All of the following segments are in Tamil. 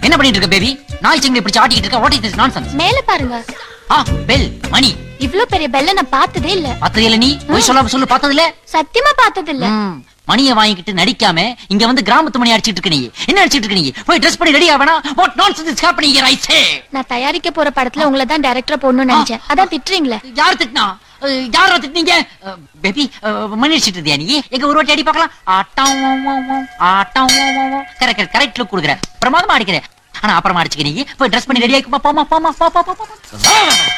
என்ன பண்ணிட்டு இருக்க பேபி நாய் சிங்கி பிடிச்சு ஆட்டிக்கிட்டு இருக்க வாட் இஸ் திஸ் நான்சென்ஸ் மேல பாருங்க ஆ பெல் மணி இவ்ளோ பெரிய பெல்ல நான் பார்த்ததே இல்ல பார்த்தது இல்ல நீ போய் சொல்லாம சொல்லு பார்த்தது இல்ல சத்தியமா பார்த்தது இல்ல ம், மணியை வாங்கிக்கிட்டு நடிக்காம இங்க வந்து கிராமத்து மணி அடிச்சிட்டு இருக்க நீ என்ன அடிச்சிட்டு இருக்க நீ போய் ட்ரெஸ் பண்ணி ரெடி ஆவனா what nonsense is happening here I say நான் தயாரிக்க போற படத்துல உங்களை தான் டைரக்டரா போடணும்னு நினைச்சேன் அதான் திட்டுறீங்களே யார் திட்டினா அஹ், யார திட்டினீங்க பேபி மணி அடிச்சிட்டு இருந்தியா நீ எங்க ஒரு வாட்டி அடி பார்க்கலாம் ஆட்டம் ஆட்டம் கரெக்ட் கரெக்ட் லுக் கொடுக்குற பிரமாதமா அடிக்கிற ஆனா அப்புறமா அடிச்சுக்க நீ போய் ட்ரெஸ் பண்ணி ரெடி ஆயிக்குமா போமா போமா போ போ போ போ, போ.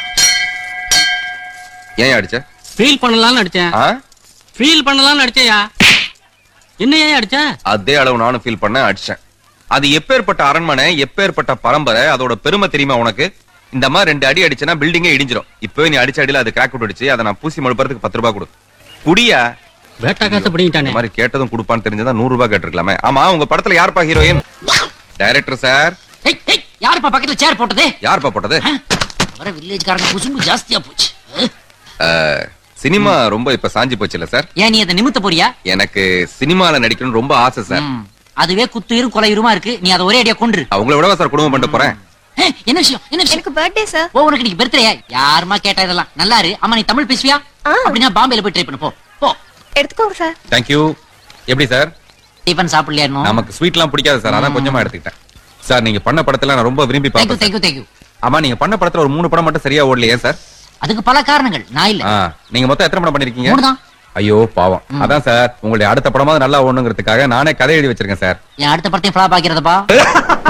ஏன் அடிச்ச ஃபீல் பண்ணலாம்னு அடிச்சேன் ஆ? ஃபீல் பண்ணலாம்னு அடிச்சேயா என்ன ஏன் அடிச்ச அதே அளவு நானும் ஃபீல் பண்ண அடிச்சேன் அது எப்பேற்பட்ட அரண்மனை எப்பேற்பட்ட பரம்பரை அதோட பெருமை தெரியுமா உனக்கு இந்த மாதிரி ரெண்டு அடி அடிச்சனா பில்டிங்கே இடிஞ்சிரும் இப்பவே நீ அடிச்ச அடியில அது கிராக் விட்டுடுச்சு அதை நான் பூசி மழுப்புறதுக்கு பத்து ரூபாய் கொடு குடியா வேட்டா காசு இந்த பிடிங்கிட்டானே மாதிரி கேட்டதும் கொடுப்பான்னு தெரிஞ்சதா நூறு ரூபாய் கேட்டிருக்கலாமே ஆமா உங்க படத்துல யாருப்பா ஹீரோயின் டைரக்டர் சார் ஏய், ஏய், யாருப்பா பக்கத்துல சேர் போட்டது யாருப்பா போட்டது வர வில்லேஜ்காரங்க குசும்பு ஜாஸ்தியா போச்சு அஹ், அஹ், சினிமா ரொம்ப இப்ப சாஞ்சி போச்சுல சார் ஏன் நீ அதை நிமித்த போறியா எனக்கு சினிமால நடிக்கணும்னு ரொம்ப ஆசை சார் ம், அதுவே குத்துயிரும் கொலையுருமா இருக்கு நீ அதை ஒரே அடியா கொன்று அவங்கள விடவா சார் குடும்பம் பண்ணிட்டு போறேன் ஏய், என்ன விஷயம் என்ன விஷயம் எனக்கு பர்த்டே சார் ஓ உனக்கு நீ பர்த்டே யாருமா கேட்டா இதெல்லாம் நல்லா இரு அம்மா நீ தமிழ் பேசுவியா ஆ. அப்படின்னா பாம்பேல போய் ட்ரை பண்ணு போ போ எடுத்துக்கோங்க சார் தேங்க்யூ எப்படி சார் டிஃபன் சாப்பிடலையா இன்னும் நமக்கு ஸ்வீட்லாம் பிடிக்காது சார் அதான் கொஞ்சமா எடுத்துக்கிட்டேன் சார் நீங்க பண்ண படத்துல நான் ரொம்ப விரும்பி தேங்க்யூ பார்ப்பேன் தேங்க்யூ தேங்க்யூ ஆமா நீங்க பண்ண படத்துல ஒரு மூணு படம் மட்டும் சரியா ஓடலையே சார் அதுக்கு பல காரணங்கள் நான் இல்ல ஆ, நீங்க மொத்தம் எத்தனை படம் பண்ணிருக்கீங்க மூணுதான் ஐயோ பாவம் அதான் சார் உங்களுடைய அடுத்த படமாவது நல்லா ஓடணுங்கிறதுக்காக நானே கதை எழுதி வச்சிருக்கேன் சார் என் அடுத்த படத்தையும் ஃபிளாப் ஆக்கிறதப்பா